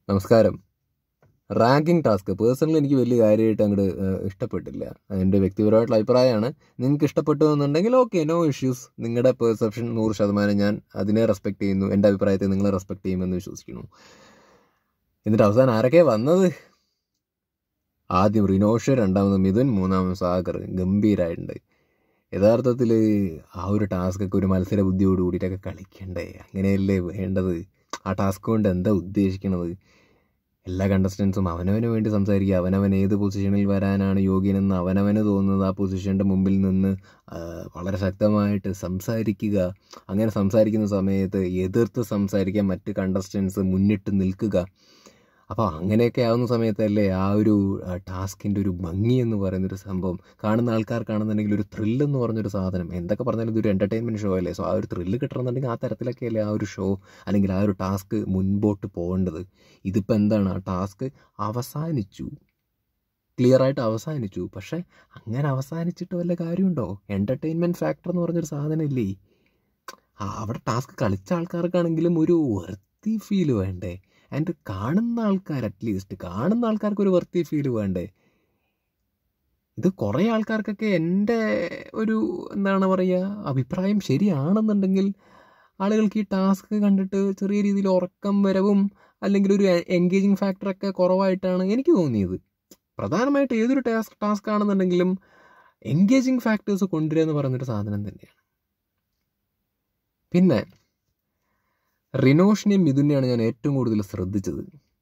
നമസ്കാരം ranking task personally എനിക്ക് വലിയ കാര്യമായിട്ട് അങ്ങോട്ട് ഇഷ്ടപ്പെട്ടില്ല എൻ്റെ വ്യക്തിപരമായിട്ടുള്ള അഭിപ്രായമാണ് നിങ്ങൾക്ക് ഇഷ്ടപ്പെട്ടു എന്നുണ്ടെങ്കിൽ ഓക്കെ നോ ഇഷ്യൂസ് നിങ്ങളുടെ പെർസെപ്ഷൻ നൂറ് ശതമാനം ഞാൻ അതിനെ റെസ്പെക്ട് ചെയ്യുന്നു എൻ്റെ അഭിപ്രായത്തെ നിങ്ങൾ റെസ്പെക്ട് ചെയ്യുമെന്ന് വിശ്വസിക്കുന്നു എന്നിട്ട് അവസാനം ആരൊക്കെ വന്നത് ആദ്യം റിനോഷ് രണ്ടാമത് മിഥുൻ മൂന്നാമത് സാഗർ ഗംഭീരമായിട്ടുണ്ട് യഥാർത്ഥത്തിൽ ആ ഒരു ടാസ്കൊക്കെ ഒരു മത്സര ബുദ്ധിയോട് കൂടിയിട്ടൊക്കെ കളിക്കണ്ടേ അങ്ങനെയല്ലേ വേണ്ടത് ആ ടാസ്ക് കൊണ്ട് എന്താ ഉദ്ദേശിക്കണത് എല്ലാ കണ്ടസ്റ്റൻസും അവനവന് വേണ്ടി സംസാരിക്കുക അവനവൻ ഏത് പൊസിഷനിൽ വരാനാണ് യോഗ്യനെന്ന് അവനവന് തോന്നുന്നത് ആ പൊസിഷൻ്റെ മുമ്പിൽ നിന്ന് ആ, വളരെ ശക്തമായിട്ട് സംസാരിക്കുക അങ്ങനെ സംസാരിക്കുന്ന സമയത്ത് എതിർത്ത് സംസാരിക്കാൻ മറ്റ് കണ്ടസ്റ്റൻസ് മുന്നിട്ട് നിൽക്കുക അപ്പോൾ അങ്ങനെയൊക്കെ ആവുന്ന സമയത്തല്ലേ ആ ഒരു ടാസ്കിൻ്റെ ഒരു ഭംഗി എന്ന് പറയുന്നൊരു സംഭവം കാണുന്ന ആൾക്കാർക്കാണെന്നുണ്ടെങ്കിൽ ഒരു ത്രില്ല് എന്ന് പറഞ്ഞൊരു സാധനം എന്തൊക്കെ പറഞ്ഞാലും ഇതൊരു എൻ്റർടൈൻമെൻറ്റ് ഷോ അല്ലേ സോ ആ ഒരു ത്രില്ല് കിട്ടണമെന്നുണ്ടെങ്കിൽ ആ തരത്തിലൊക്കെ അല്ലേ ആ ഒരു ഷോ അല്ലെങ്കിൽ ആ ഒരു ടാസ്ക് മുൻപോട്ട് പോകേണ്ടത് ഇതിപ്പോൾ എന്താണ് ആ ടാസ്ക് അവസാനിച്ചു ക്ലിയറായിട്ട് അവസാനിച്ചു പക്ഷേ അങ്ങനെ അവസാനിച്ചിട്ട് വല്ല കാര്യമുണ്ടോ എൻ്റർടൈൻമെൻറ്റ് ഫാക്ടർ എന്ന് പറഞ്ഞൊരു സാധനം ഇല്ലേ ആ, അവിടെ ടാസ്ക് കളിച്ച ആൾക്കാർക്കാണെങ്കിലും ഒരു വർത്തി ഫീൽ വേണ്ടേ ആൻഡ് കാണുന്ന ആൾക്കാർ അറ്റ്ലീസ്റ്റ് കാണുന്ന ആൾക്കാർക്ക് ഒരു വർത്തി ഫീൽ വേണ്ടേ ഇത് കുറേ ആൾക്കാർക്കൊക്കെ എൻ്റെ ഒരു എന്താണ് പറയുക അഭിപ്രായം ശരിയാണെന്നുണ്ടെങ്കിൽ ആളുകൾക്ക് ഈ ടാസ്ക് കണ്ടിട്ട് ചെറിയ രീതിയിൽ ഉറക്കം വരവും അല്ലെങ്കിൽ ഒരു എൻഗേജിങ് ഫാക്ടറൊക്കെ കുറവായിട്ടാണ് എനിക്ക് തോന്നിയത് പ്രധാനമായിട്ട് ഏതൊരു ടാസ്ക് ടാസ്ക് ആണെന്നുണ്ടെങ്കിലും എൻഗേജിങ് ഫാക്ടേഴ്സ് കൊണ്ടുവരിക എന്ന് പറയുന്നൊരു സാധനം തന്നെയാണ് പിന്നെ റിനോഷിനെയും മിഥുനെയാണ് ഞാൻ ഏറ്റവും കൂടുതൽ ശ്രദ്ധിച്ചത്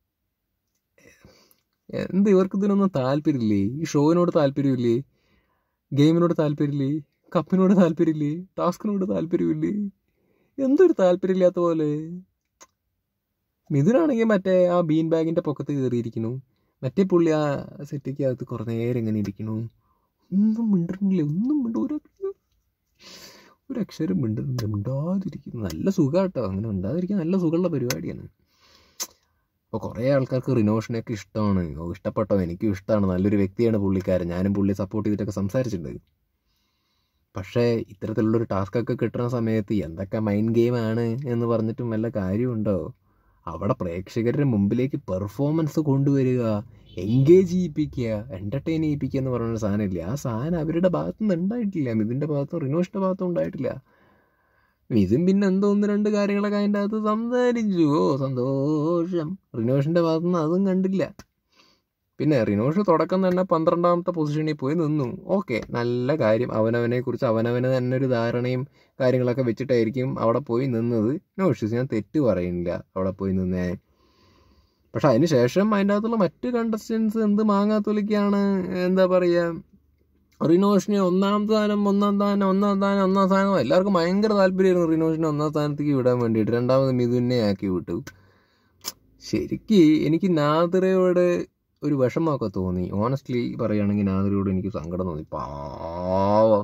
എന്ത് ഇവർക്ക് ഇതിനൊന്നും താല്പര്യമില്ലേ ഈ ഷോവിനോട് താല്പര്യമില്ലേ ഗെയിമിനോട് താല്പര്യമില്ലേ കപ്പിനോട് താല്പര്യമില്ലേ ടാസ്കിനോട് താല്പര്യമില്ലേ എന്തൊരു താല്പര്യമില്ലാത്ത പോലെ മിഥുനാണെങ്കിൽ മറ്റേ ആ ബീൻ ബാഗിൻ്റെ പൊക്കത്ത് കയറിയിരിക്കുന്നു മറ്റേ പുള്ളി ആ സെറ്റിക്ക് അകത്ത് കുറേ നേരം ഇങ്ങനെ ഇരിക്കണു ഒന്നും മിണ്ടുന്നില്ല ഒന്നും മിണ്ട ഒരു ഒരു അക്ഷരം മിണ്ടുന്നില്ല മിണ്ടാതിരിക്കുന്നു നല്ല സുഖമാട്ടോ അങ്ങനെ ഉണ്ടാതിരിക്കാൻ നല്ല സുഖമുള്ള പരിപാടിയാണ് അപ്പോൾ കുറേ ആൾക്കാർക്ക് റിനോഷനെയൊക്കെ ഇഷ്ടമാണ് ഓ ഇഷ്ടപ്പെട്ടോ എനിക്കും ഇഷ്ടമാണ് നല്ലൊരു വ്യക്തിയാണ് പുള്ളിക്കാരൻ ഞാനും പുള്ളി സപ്പോർട്ട് ചെയ്തിട്ടൊക്കെ സംസാരിച്ചിട്ടുണ്ട് പക്ഷേ ഇത്തരത്തിലുള്ളൊരു ടാസ്കൊക്കെ കിട്ടുന്ന സമയത്ത് എന്തൊക്കെ മൈൻഡ് ഗെയിമാണ് എന്ന് പറഞ്ഞിട്ടും വല്ല കാര്യമുണ്ടോ അവിടെ പ്രേക്ഷകരുടെ മുമ്പിലേക്ക് പെർഫോമൻസ് കൊണ്ടുവരിക എൻഗേജ് ചെയ്യിപ്പിക്കുക എൻ്റർടൈൻ ചെയ്യിപ്പിക്കുക എന്ന് പറയുന്ന സാധനമില്ല ആ സാധനം അവരുടെ ഭാഗത്തുനിന്ന് ഉണ്ടായിട്ടില്ല മിഥുൻ്റെ ഭാഗത്തും റിനോഷിൻ്റെ ഭാഗത്തും ഉണ്ടായിട്ടില്ല മിഥുൻ പിന്നെ എന്തോ ഒന്ന് രണ്ട് കാര്യങ്ങളൊക്കെ അതിൻ്റെ അകത്ത് സംസാരിച്ചു ഓ സന്തോഷം റിനോഷിൻ്റെ ഭാഗത്തുനിന്ന് അതും കണ്ടില്ല പിന്നെ റിനോഷ് തുടക്കം തന്നെ പന്ത്രണ്ടാമത്തെ പൊസിഷനിൽ പോയി നിന്നു ഓക്കെ നല്ല കാര്യം അവനവനെ കുറിച്ച് അവനവന് തന്നെ ഒരു ധാരണയും കാര്യങ്ങളൊക്കെ വെച്ചിട്ടായിരിക്കും അവിടെ പോയി നിന്നത് നോ ഇഷ്യൂസ് ഞാൻ തെറ്റ് പറയുന്നില്ല അവിടെ പോയി നിന്നേ പക്ഷെ അതിന് ശേഷം അതിൻ്റെ അകത്തുള്ള മറ്റ് കണ്ടസ്റ്റൻസ് എന്ത് മാങ്ങാത്തൊലിക്കാണ് എന്താ പറയുക റിനോഷിനെ ഒന്നാം സ്ഥാനം ഒന്നാം സ്ഥാനം ഒന്നാം സ്ഥാനം ഒന്നാം സ്ഥാനം എല്ലാവർക്കും ഭയങ്കര താല്പര്യമായിരുന്നു റിനോഷിനെ ഒന്നാം സ്ഥാനത്തേക്ക് വിടാൻ വേണ്ടിയിട്ട് രണ്ടാമത് മിഥുനെ ആക്കി വിട്ടു ശരിക്ക് എനിക്ക് നാദിറയോട് ഒരു വിഷമമൊക്കെ തോന്നി ഓണസ്റ്റ്ലി പറയുകയാണെങ്കിൽ നാദിറയോട് എനിക്ക് സങ്കടം തോന്നി പാവം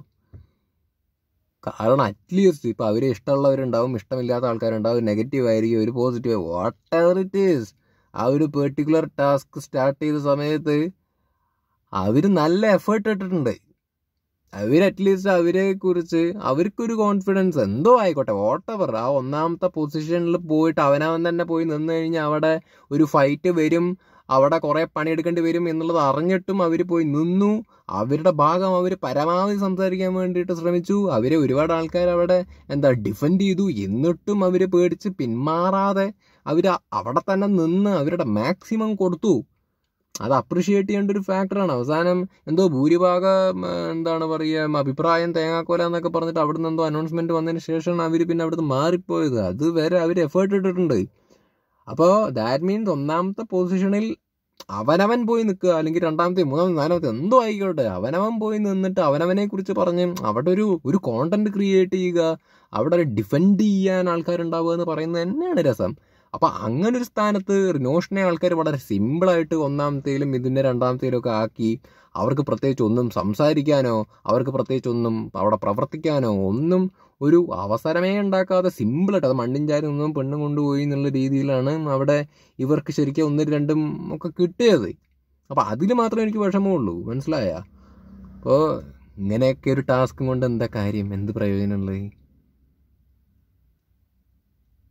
കാരണം അറ്റ്ലീസ്റ്റ് ഇപ്പം അവരെ ഇഷ്ടമുള്ളവരുണ്ടാവും ഇഷ്ടമില്ലാത്ത ആൾക്കാരുണ്ടാവും നെഗറ്റീവ് ആയിരിക്കും ഒരു positive whatever it is ആ ഒരു പെർട്ടിക്കുലർ ടാസ്ക് സ്റ്റാർട്ട് ചെയ്ത സമയത്ത് അവർ നല്ല എഫേർട്ട് ഇട്ടിട്ടുണ്ട് അവർ അറ്റ്ലീസ്റ്റ് അവരെ കുറിച്ച് അവർക്കൊരു കോൺഫിഡൻസ് എന്തോ ആയിക്കോട്ടെ വോട്ടെവർ ആ ഒന്നാമത്തെ പൊസിഷനിൽ പോയിട്ട് അവനവൻ തന്നെ പോയി നിന്ന് കഴിഞ്ഞാൽ അവിടെ ഒരു ഫൈറ്റ് വരും അവിടെ കുറേ പണിയെടുക്കേണ്ടി വരും എന്നുള്ളത് അറിഞ്ഞിട്ടും അവർ പോയി നിന്നു അവരുടെ ഭാഗം അവർ പരമാവധി സംസാരിക്കാൻ വേണ്ടിയിട്ട് ശ്രമിച്ചു അവരെ ഒരുപാട് ആൾക്കാർ അവിടെ എന്താ ഡിഫെൻഡ് ചെയ്തു എന്നിട്ടും അവർ പേടിച്ച് പിന്മാറാതെ അവർ അവിടെ തന്നെ നിന്ന് അവരുടെ മാക്സിമം കൊടുത്തു അത് അപ്രിഷിയേറ്റ് ചെയ്യേണ്ട ഒരു ഫാക്ടറാണ് അവസാനം എന്തോ ഭൂരിഭാഗം ആ, എന്താണ് പറയുക അഭിപ്രായം തേങ്ങാക്കോല എന്നൊക്കെ പറഞ്ഞിട്ട് അവിടുന്ന് എന്തോ അനൗൺസ്മെന്റ് വന്നതിന് ശേഷമാണ് അവർ പിന്നെ അവിടുന്ന് മാറിപ്പോയത് അത് വരെ അവർ എഫേർട്ട് ഇട്ടിട്ടുണ്ട് അപ്പോൾ ദാറ്റ് മീൻസ് ഒന്നാമത്തെ പൊസിഷനിൽ അവനവൻ പോയി നിൽക്കുക അല്ലെങ്കിൽ രണ്ടാമത്തെ മൂന്നാമത്തെ നാലാമത്തെ എന്തോ ആയിക്കോട്ടെ അവനവൻ പോയി നിന്നിട്ട് അവനവനെ കുറിച്ച് പറഞ്ഞ് അവിടെ ഒരു ഒരു കോണ്ടന്റ് ക്രിയേറ്റ് ചെയ്യുക അവിടെ ഒരു ഡിഫെൻഡ് ചെയ്യാൻ ആൾക്കാരുണ്ടാവുക എന്ന് പറയുന്നത് തന്നെയാണ് രസം അപ്പം അങ്ങനെ ഒരു സ്ഥാനത്ത് റിനോഷിനെ ആൾക്കാർ വളരെ സിമ്പിളായിട്ട് ഒന്നാമത്തേലും ഇതിൻ്റെ രണ്ടാമത്തേലും ഒക്കെ ആക്കി അവർക്ക് പ്രത്യേകിച്ച് ഒന്നും സംസാരിക്കാനോ അവർക്ക് പ്രത്യേകിച്ച് ഒന്നും അവിടെ പ്രവർത്തിക്കാനോ ഒന്നും ഒരു അവസരമേ ഉണ്ടാക്കാതെ സിമ്പിളായിട്ട് അത് മണ്ണിൻ ചാരി ഒന്നും പെണ്ണും കൊണ്ടുപോയി എന്നുള്ള രീതിയിലാണ് അവിടെ ഇവർക്ക് ശരിക്കും ഒന്നും രണ്ടും ഒക്കെ കിട്ടിയത് അപ്പോൾ അതിൽ മാത്രമേ എനിക്ക് വിഷമമുള്ളൂ മനസ്സിലായ അപ്പോൾ ഇങ്ങനെയൊക്കെ ഒരു ടാസ്കും കൊണ്ട് എന്താ കാര്യം എന്ത് പ്രയോജനമുള്ളത്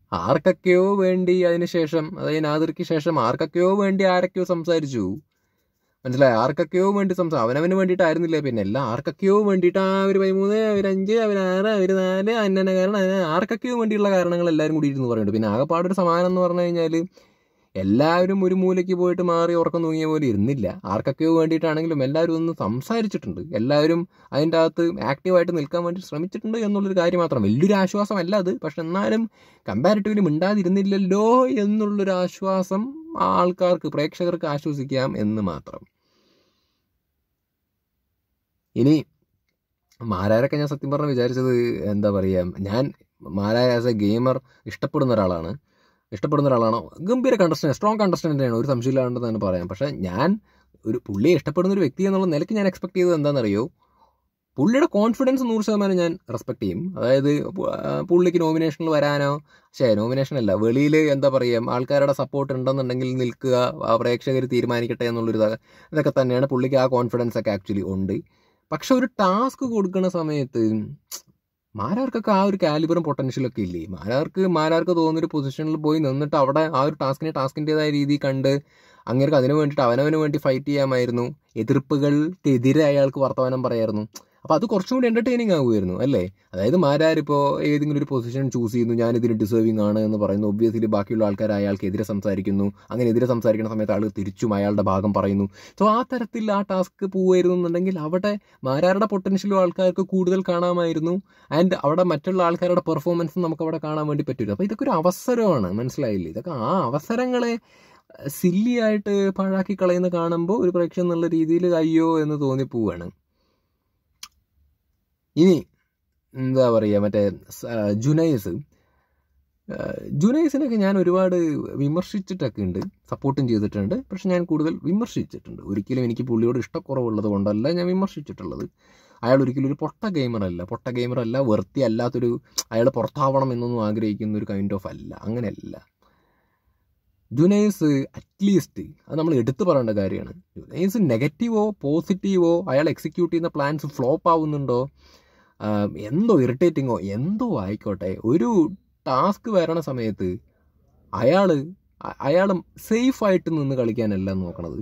ആർക്കൊക്കെയോ വേണ്ടി അതിനുശേഷം അതായത് നാദിർക്ക് ശേഷം ആർക്കൊക്കെയോ വേണ്ടി ആരൊക്കെയോ സംസാരിച്ചു മനസ്സിലായി ആർക്കൊക്കെയോ വേണ്ടി സംസാരം അവനവന് വേണ്ടിയിട്ടായിരുന്നില്ല പിന്നെ എല്ലാം ആർക്കൊക്കെയോ വേണ്ടിയിട്ട് ആ ഒരു പതിമൂന്ന് ഒരു അഞ്ച് ഒരു ആറ് ഒരു നാല് അന്നെ കാരണം അതിന് ആർക്കൊക്കെയോ വേണ്ടിയുള്ള കാരണങ്ങൾ എല്ലാവരും കൂടി ഇരുന്ന് പറയുന്നുണ്ട് പിന്നെ ആകെപ്പാടൊരു സമാനം എന്ന് പറഞ്ഞു കഴിഞ്ഞാൽ എല്ലാവരും ഒരു മൂലയ്ക്ക് പോയിട്ട് മാറി ഉറക്കം തൂങ്ങിയ പോലെ ഇരുന്നില്ല ആർക്കൊക്കെയോ വേണ്ടിയിട്ടാണെങ്കിലും എല്ലാവരും ഒന്ന് സംസാരിച്ചിട്ടുണ്ട് എല്ലാവരും അതിൻ്റെ അകത്ത് ആക്റ്റീവായിട്ട് നിൽക്കാൻ വേണ്ടി ശ്രമിച്ചിട്ടുണ്ട് എന്നുള്ളൊരു കാര്യം മാത്രം വലിയൊരു ആശ്വാസമല്ല അത് പക്ഷെ എന്നാലും കമ്പാരിറ്റീവ്ലി മിണ്ടാതിരുന്നില്ലല്ലോ എന്നുള്ളൊരു ആശ്വാസം ആൾക്കാർക്ക് പ്രേക്ഷകർക്ക് ആശ്വസിക്കാം എന്ന് മാത്രം ഇനി മാരാരൊക്കെ ഞാൻ സത്യം പറഞ്ഞ് വിചാരിച്ചത് എന്താ പറയുക ഞാൻ മാരായ ആസ് എ ഗെയിമർ ഇഷ്ടപ്പെടുന്ന ഒരാളാണ് ഇഷ്ടപ്പെടുന്ന ഒരാളാണ് ഗംഭീര കണ്ടസ്റ്റന്റ് സ്ട്രോങ് കണ്ടസ്റ്റൻ്റാണ് ഒരു സംശയമില്ലാണ്ടെന്ന് തന്നെ പറയാം പക്ഷേ ഞാൻ ഒരു പുള്ളിയെ ഇഷ്ടപ്പെടുന്ന ഒരു വ്യക്തി എന്നുള്ള നിലയ്ക്ക് ഞാൻ എക്സ്പെക്ട് ചെയ്തത് എന്താണെന്നറിയോ പുള്ളിയുടെ കോൺഫിഡൻസ് നൂറ് ശതമാനം ഞാൻ റെസ്പെക്ട് ചെയ്യും അതായത് പു- ആ, പുള്ളിക്ക് നോമിനേഷനിൽ വരാനോ ശേ നോമിനേഷൻ അല്ല വെളിയിൽ എന്താ പറയുക ആൾക്കാരുടെ സപ്പോർട്ട് ഉണ്ടെന്നുണ്ടെങ്കിൽ നിൽക്കുക ആ പ്രേക്ഷകർ തീരുമാനിക്കട്ടെ എന്നുള്ളൊരു ഇത- ഇതൊക്കെ തന്നെയാണ് പുള്ളിക്ക് ആ കോൺഫിഡൻസ് ഒക്കെ ആക്ച്വലി ഉണ്ട് പക്ഷെ ഒരു ടാസ്ക് കൊടുക്കുന്ന സമയത്ത് മാരാർക്കൊക്കെ ആ ഒരു കാലിബറും പൊട്ടൻഷ്യലൊക്കെ ഇല്ലേ മാരാർക്ക് മാരാർക്ക് തോന്നുന്നൊരു പൊസിഷനിൽ പോയി നിന്നിട്ട് അവിടെ ആ ഒരു ടാസ്കിനെ ടാസ്കിൻ്റെതായ രീതി കണ്ട് അങ്ങേർക്ക് അതിനു വേണ്ടിയിട്ട് അവനവന് വേണ്ടി ഫൈറ്റ് ചെയ്യാമായിരുന്നു എതിർപ്പുകൾക്കെതിരെ അയാൾക്ക് വർത്തമാനം പറയായിരുന്നു അപ്പോൾ അത് കുറച്ചും കൂടി എൻ്റർടൈനിങ് ആകുമായിരുന്നു അല്ലേ അതായത് മാരാരിപ്പോൾ ഏതെങ്കിലും ഒരു പൊസിഷൻ ചൂസ് ചെയ്യുന്നു ഞാൻ ഇതിന് ഡിസേർവിംഗ് ആണ് എന്ന് പറയുന്നു ഒബ്വിയസ്ലി ബാക്കിയുള്ള ആൾക്കാർ അയാൾക്കെതിരെ സംസാരിക്കുന്നു അങ്ങനെ എതിരെ സംസാരിക്കുന്ന സമയത്ത് ആൾ തിരിച്ചും അയാളുടെ ഭാഗം പറയുന്നു സോ ആ തരത്തിൽ ആ ടാസ്ക് പോവുമായിരുന്നു എന്നുണ്ടെങ്കിൽ അവിടെ മാരാരുടെ പൊട്ടൻഷ്യലും ആൾക്കാർക്ക് കൂടുതൽ കാണാമായിരുന്നു ആൻഡ് അവിടെ മറ്റുള്ള ആൾക്കാരുടെ പെർഫോമൻസും നമുക്ക് അവിടെ കാണാൻ വേണ്ടി പറ്റില്ല അപ്പോൾ ഇതൊക്കെ ഒരു അവസരമാണ് മനസ്സിലായില്ലേ ഇതൊക്കെ ആ അവസരങ്ങളെ സില്ലി ആയിട്ട് പാഴാക്കി കളയുന്ന കാണുമ്പോൾ ഒരു പ്രേക്ഷകൻ എന്നുള്ള രീതിയിൽ അയ്യോ എന്ന് തോന്നിപ്പോവാണ് ഇനി എന്താ പറയുക മറ്റേ സ- ജുനൈസ് ആ, ജുനൈസിനൊക്കെ ഞാൻ ഒരുപാട് വിമർശിച്ചിട്ടൊക്കെ ഉണ്ട് സപ്പോർട്ടും ചെയ്തിട്ടുണ്ട് പക്ഷെ ഞാൻ കൂടുതൽ വിമർശിച്ചിട്ടുണ്ട് ഒരിക്കലും എനിക്ക് പുള്ളിയോട് ഇഷ്ടക്കുറവുള്ളത് കൊണ്ടല്ല ഞാൻ വിമർശിച്ചിട്ടുള്ളത് അയാൾ ഒരിക്കലും ഒരു പൊട്ട ഗെയിമറല്ല പൊട്ട ഗെയിമറല്ല വെറുത്തി അല്ലാത്തൊരു അയാൾ പുറത്താവണം എന്നൊന്നും ആഗ്രഹിക്കുന്ന ഒരു കൈൻഡ് ഓഫ് അല്ല അങ്ങനെയല്ല ജുനൈസ് അറ്റ്ലീസ്റ്റ് അത് നമ്മൾ എടുത്തു പറയേണ്ട കാര്യമാണ് ജുനൈസ് നെഗറ്റീവോ പോസിറ്റീവോ അയാൾ എക്സിക്യൂട്ട് ചെയ്യുന്ന പ്ലാൻസ് ഫ്ലോപ്പ് ആവുന്നുണ്ടോ ആം, എന്തോ ഇറിറ്റേറ്റിങ്ങോ എന്തോ ആയിക്കോട്ടെ ഒരു ടാസ്ക് വരണ സമയത്ത് അയാൾ അയാൾ സേഫായിട്ട് നിന്ന് കളിക്കാനല്ല നോക്കണത്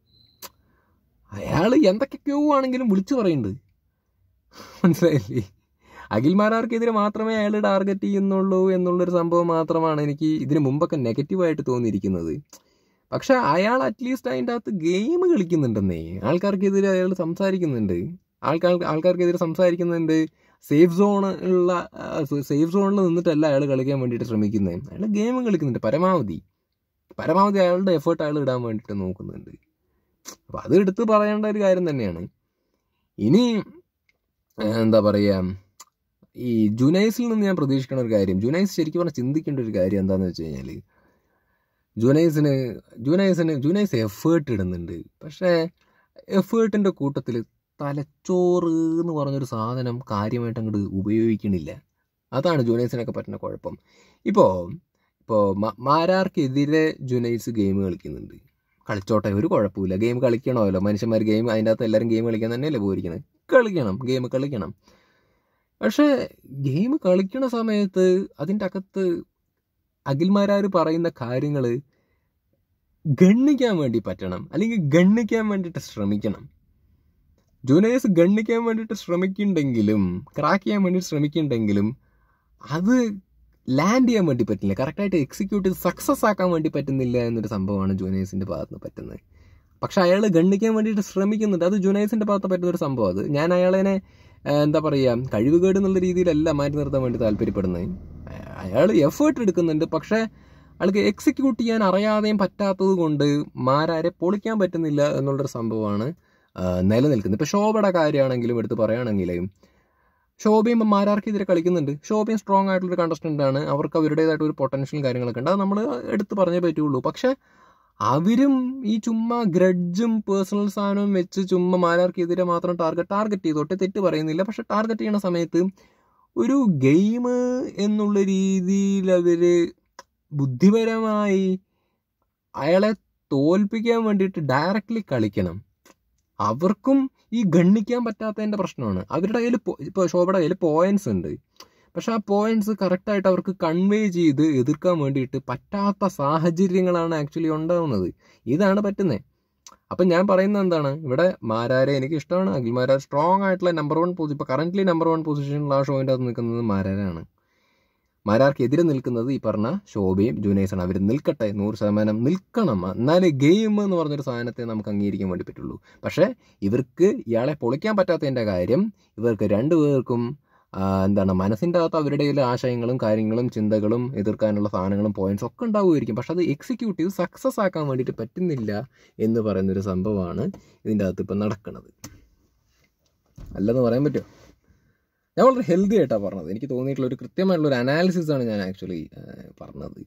അയാൾ എന്തൊക്കെയൊക്കെയോ ആണെങ്കിലും വിളിച്ചു പറയുന്നുണ്ട് മനസ്സിലായില്ലേ അഖിൽമാരാർക്കെതിരെ മാത്രമേ അയാൾ ടാർഗറ്റ് ചെയ്യുന്നുള്ളൂ എന്നുള്ളൊരു സംഭവം മാത്രമാണ് എനിക്ക് ഇതിന് മുമ്പൊക്കെ നെഗറ്റീവായിട്ട് തോന്നിയിരിക്കുന്നത് പക്ഷെ അയാൾ അറ്റ്ലീസ്റ്റ് അതിൻ്റെ അകത്ത് ഗെയിം കളിക്കുന്നുണ്ടെന്നേ ആൾക്കാർക്കെതിരെ അയാൾ സംസാരിക്കുന്നുണ്ട് ആൾക്കാർ ആൾക്കാർക്കെതിരെ സംസാരിക്കുന്നുണ്ട് സേഫ് സോണുള്ള സേഫ് സോണിൽ നിന്നിട്ടല്ല അയാൾ കളിക്കാൻ വേണ്ടിയിട്ട് ശ്രമിക്കുന്നത് അയാൾ ഗെയിം കളിക്കുന്നുണ്ട് പരമാവധി പരമാവധി അയാളുടെ എഫേർട്ട് അയാൾ ഇടാൻ വേണ്ടിയിട്ട് നോക്കുന്നുണ്ട് അപ്പോൾ അത് എടുത്ത് പറയേണ്ട ഒരു കാര്യം തന്നെയാണ് ഇനി ഏഹ്, എന്താ പറയുക ഈ ജുനൈസിൽ നിന്ന് ഞാൻ പ്രതീക്ഷിക്കുന്ന ഒരു കാര്യം ജുനൈസ് ശരിക്കും പറഞ്ഞാൽ ചിന്തിക്കേണ്ട ഒരു കാര്യം എന്താണെന്ന് വെച്ച് കഴിഞ്ഞാൽ ജുനൈസിന് ജുനൈസിന് ജുനൈസ് എഫേർട്ട് ഇടുന്നുണ്ട് പക്ഷേ എഫേർട്ടിൻ്റെ കൂട്ടത്തിൽ തലച്ചോറ് എന്ന് പറഞ്ഞൊരു സാധനം കാര്യമായിട്ട് അങ്ങോട്ട് ഉപയോഗിക്കണില്ല അതാണ് ജുനൈസിനൊക്കെ പറ്റുന്ന കുഴപ്പം ഇപ്പോൾ ഇപ്പോൾ മാരാർക്കെതിരെ ജുനൈസ് ഗെയിം കളിക്കുന്നുണ്ട് കളിച്ചോട്ടെ ഒരു കുഴപ്പമില്ല ഗെയിം കളിക്കണമല്ലോ മനുഷ്യന്മാർ ഗെയിം അതിൻ്റെ അകത്ത് എല്ലാവരും ഗെയിം കളിക്കാൻ തന്നെയല്ലേ പോയിരിക്കുന്നത് കളിക്കണം ഗെയിം കളിക്കണം പക്ഷേ ഗെയിം കളിക്കണ സമയത്ത് അതിൻ്റെ അകത്ത് അഖിൽമാരാർ പറയുന്ന കാര്യങ്ങൾ ഗണ്ണിക്കാൻ വേണ്ടി പറ്റണം അല്ലെങ്കിൽ ഗണ്ണിക്കാൻ വേണ്ടിയിട്ട് ശ്രമിക്കണം ജൂനിയേഴ്സ് ഗണ്ണിക്കാൻ വേണ്ടിയിട്ട് ശ്രമിക്കുന്നുണ്ടെങ്കിലും ക്രാക്ക് ചെയ്യാൻ വേണ്ടി ശ്രമിക്കുന്നുണ്ടെങ്കിലും അത് ലാൻഡ് ചെയ്യാൻ വേണ്ടി പറ്റില്ല കറക്റ്റായിട്ട് എക്സിക്യൂട്ട് ചെയ്ത് സക്സസ് ആക്കാൻ വേണ്ടി പറ്റുന്നില്ല എന്നൊരു സംഭവമാണ് ജൂനിയേഴ്സിൻ്റെ ഭാഗത്ത് നിന്ന് പറ്റുന്നത് പക്ഷെ അയാൾ ഗണ്ണിക്കാൻ വേണ്ടിയിട്ട് ശ്രമിക്കുന്നുണ്ട് അത് ജൂനിയേഴ്സിൻ്റെ ഭാഗത്ത് പറ്റുന്ന ഒരു സംഭവം അത് ഞാൻ അയാളെ എന്താ പറയുക കഴിവുകേട് എന്നുള്ള രീതിയിലല്ല മാറ്റി നിർത്താൻ വേണ്ടി താല്പര്യപ്പെടുന്നത് അയാൾ എഫേർട്ട് എടുക്കുന്നുണ്ട് പക്ഷേ അയാൾക്ക് എക്സിക്യൂട്ട് ചെയ്യാൻ അറിയാതെയും പറ്റാത്തത് കൊണ്ട് മാരാരെ പൊളിക്കാൻ പറ്റുന്നില്ല എന്നുള്ളൊരു സംഭവമാണ് ആ, നിലനിൽക്കുന്നത് ഇപ്പോൾ ശോഭയുടെ കാര്യമാണെങ്കിലും എടുത്ത് പറയുകയാണെങ്കിലും ശോഭയും മാരാർക്കെതിരെ കളിക്കുന്നുണ്ട് ശോഭയും സ്ട്രോങ് ആയിട്ടുള്ളൊരു കണ്ടസ്റ്റൻ്റ് ആണ് അവർക്ക് അവരുടേതായിട്ട് ഒരു പൊട്ടൻഷ്യൽ കാര്യങ്ങളൊക്കെ ഉണ്ട് അത് നമ്മൾ എടുത്ത് പറഞ്ഞേ പറ്റുള്ളൂ പക്ഷേ അവരും ഈ ചുമ്മാ ഗ്രഡ്ജും പേഴ്സണൽ സാധനവും വെച്ച് ചുമ്മാ മാരാർക്കെതിരെ മാത്രം ടാർഗറ്റ് ടാർഗറ്റ് ചെയ്തോട്ടെ തെറ്റ് പറയുന്നില്ല പക്ഷെ ടാർഗറ്റ് ചെയ്യണ സമയത്ത് ഒരു ഗെയിം എന്നുള്ള രീതിയിൽ അവർ ബുദ്ധിപരമായി അയാളെ തോൽപ്പിക്കാൻ വേണ്ടിയിട്ട് ഡയറക്റ്റ്ലി കളിക്കണം അവർക്കും ഈ ഗണ്ണിക്കാൻ പറ്റാത്തതിൻ്റെ പ്രശ്നമാണ് അവരുടെ കയ്യിൽ ഇപ്പോൾ ശോഭയുടെ കയ്യിൽ പോയിന്റ്സ് ഉണ്ട് പക്ഷെ ആ പോയിന്റ്സ് കറക്റ്റായിട്ട് അവർക്ക് കൺവേ ചെയ്ത് എതിർക്കാൻ വേണ്ടിയിട്ട് പറ്റാത്ത സാഹചര്യങ്ങളാണ് ആക്ച്വലി ഉണ്ടാവുന്നത് ഇതാണ് പറ്റുന്നത് അപ്പം ഞാൻ പറയുന്നത് എന്താണ് ഇവിടെ മാരാരെ എനിക്ക് ഇഷ്ടമാണ് അഖിൽ മാരാർ സ്ട്രോങ് ആയിട്ടുള്ള നമ്പർ വൺ പൊസിഷൻ ഇപ്പോൾ കറൻ്റ്ലി നമ്പർ വൺ പൊസിഷനിൽ ആ ഷോയിൻ്റെ അകത്ത് നിൽക്കുന്നത് മാരാരാണ് മാരാർക്കെതിരെ നിൽക്കുന്നത് ഈ പറഞ്ഞ ശോഭയും ജുനൈസാണ് അവർ നിൽക്കട്ടെ നൂറ് ശതമാനം നിൽക്കണം എന്നാലേ ഗെയിം എന്ന് പറഞ്ഞൊരു സാധനത്തെ നമുക്ക് അംഗീകരിക്കാൻ വേണ്ടി പറ്റുള്ളൂ പക്ഷേ ഇവർക്ക് ഇയാളെ പൊളിക്കാൻ പറ്റാത്തതിൻ്റെ കാര്യം ഇവർക്ക് രണ്ടുപേർക്കും ആ, എന്താണ് മനസ്സിൻ്റെ അകത്ത് അവരുടെ കയ്യിൽ ആശയങ്ങളും കാര്യങ്ങളും ചിന്തകളും എതിർക്കാനുള്ള സാധനങ്ങളും പോയിന്റ്സ് ഒക്കെ ഉണ്ടാവുമായിരിക്കും പക്ഷെ അത് എക്സിക്യൂട്ടീവ് സക്സസ് ആക്കാൻ വേണ്ടിയിട്ട് പറ്റുന്നില്ല എന്ന് പറയുന്നൊരു സംഭവമാണ് ഇതിൻ്റെ അകത്ത് ഇപ്പം നടക്കുന്നത് അല്ലെന്ന് പറയാൻ പറ്റുമോ ഞാൻ വളരെ ഹെൽത്തി ആയിട്ടാണ് പറഞ്ഞത് എനിക്ക് തോന്നിയിട്ടുള്ള ഒരു കൃത്യമായിട്ടുള്ള ഒരു അനാലിസിസ് ആണ് ഞാൻ ആക്ച്വലി പറഞ്ഞത്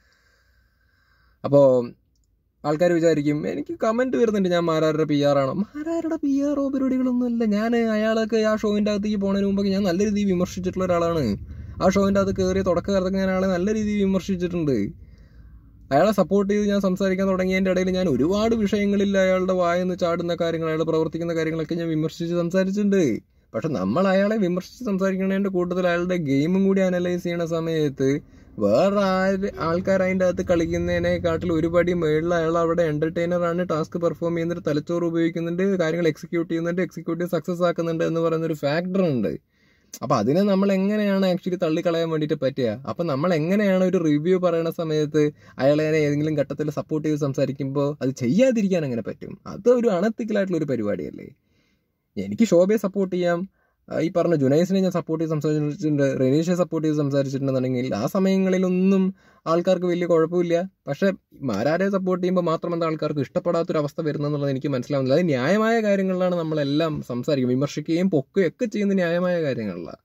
അപ്പോൾ ആൾക്കാർ വിചാരിക്കും എനിക്ക് കമൻറ്റ് വരുന്നുണ്ട് ഞാൻ മാരാരുടെ പി ആർ ആണോ മാരാരുടെ പി ആറോ പരിപാടികളൊന്നുമല്ല ഞാൻ അയാളൊക്കെ ആ ഷോവിൻ്റെ അകത്തേക്ക് പോണതിന് മുമ്പൊക്കെ ഞാൻ നല്ല രീതിയിൽ വിമർശിച്ചിട്ടുള്ള ഒരാളാണ് ആ ഷോവിൻ്റെ അകത്ത് കയറിയ തുടക്കകാലത്തൊക്കെ ഞാൻ ആളെ നല്ല രീതിയിൽ വിമർശിച്ചിട്ടുണ്ട് അയാളെ സപ്പോർട്ട് ചെയ്ത് ഞാൻ സംസാരിക്കാൻ തുടങ്ങിയതിൻ്റെ ഇടയിൽ ഞാൻ ഒരുപാട് വിഷയങ്ങളിൽ അയാളുടെ വായെന്ന് ചാടുന്ന കാര്യങ്ങൾ അയാൾ പ്രവർത്തിക്കുന്ന കാര്യങ്ങളൊക്കെ ഞാൻ വിമർശിച്ച് സംസാരിച്ചിട്ടുണ്ട് പക്ഷെ നമ്മൾ അയാളെ വിമർശിച്ച് സംസാരിക്കുന്നതിൻ്റെ കൂട്ടത്തിൽ അയാളുടെ ഗെയിമും കൂടി അനലൈസ് ചെയ്യണ സമയത്ത് വേറെ ആര് ആൾക്കാർ അതിൻ്റെ അകത്ത് കളിക്കുന്നതിനെക്കാട്ടിൽ ഒരു പടി മേളിൽ അയാൾ അവിടെ എന്റർടൈനർ ആണ് ടാസ്ക് പെർഫോം ചെയ്യുന്നുണ്ട് തലച്ചോറ് ഉപയോഗിക്കുന്നുണ്ട് കാര്യങ്ങൾ എക്സിക്യൂട്ട് ചെയ്യുന്നുണ്ട് എക്സിക്യൂട്ടീവ് സക്സസ് ആക്കുന്നുണ്ട് എന്ന് പറയുന്ന ഒരു ഫാക്ടർ ഉണ്ട് അപ്പൊ അതിനെ നമ്മൾ എങ്ങനെയാണ് ആക്ച്വലി തള്ളിക്കളയാൻ വേണ്ടിയിട്ട് പറ്റുക അപ്പൊ നമ്മൾ എങ്ങനെയാണ് ഒരു റിവ്യൂ പറയുന്ന സമയത്ത് അയാളെ ഏതെങ്കിലും ഘട്ടത്തിൽ സപ്പോർട്ട് ചെയ്ത് സംസാരിക്കുമ്പോൾ അത് ചെയ്യാതിരിക്കാൻ എങ്ങനെ പറ്റും അത് ഒരു അണത്തിക്കലായിട്ടുള്ള ഒരു പരിപാടിയല്ലേ എനിക്ക് ശോഭയെ സപ്പോർട്ട് ചെയ്യാം ആ, ഈ പറഞ്ഞ ജുനൈസിനെ ഞാൻ സപ്പോർട്ട് ചെയ്ത് സംസാരിച്ചിട്ടുണ്ട് റെനീഷെ സപ്പോർട്ട് ചെയ്ത് സംസാരിച്ചിട്ടുണ്ടെന്നുണ്ടെങ്കിൽ ആ സമയങ്ങളിലൊന്നും ആൾക്കാർക്ക് വലിയ കുഴപ്പമില്ല പക്ഷെ മാരാരെ സപ്പോർട്ട് ചെയ്യുമ്പോൾ മാത്രം എന്താ ആൾക്കാർക്ക് ഇഷ്ടപ്പെടാത്തൊരു അവസ്ഥ വരുന്നെന്നുള്ളത് എനിക്ക് മനസ്സിലാവുന്നില്ല അത് ന്യായമായ കാര്യങ്ങളിലാണ് നമ്മളെല്ലാം സംസാരിക്കും വിമർശിക്കുകയും പൊക്കുകയും ഒക്കെ ചെയ്യുന്ന ന്യായമായ കാര്യങ്ങളിലാണ്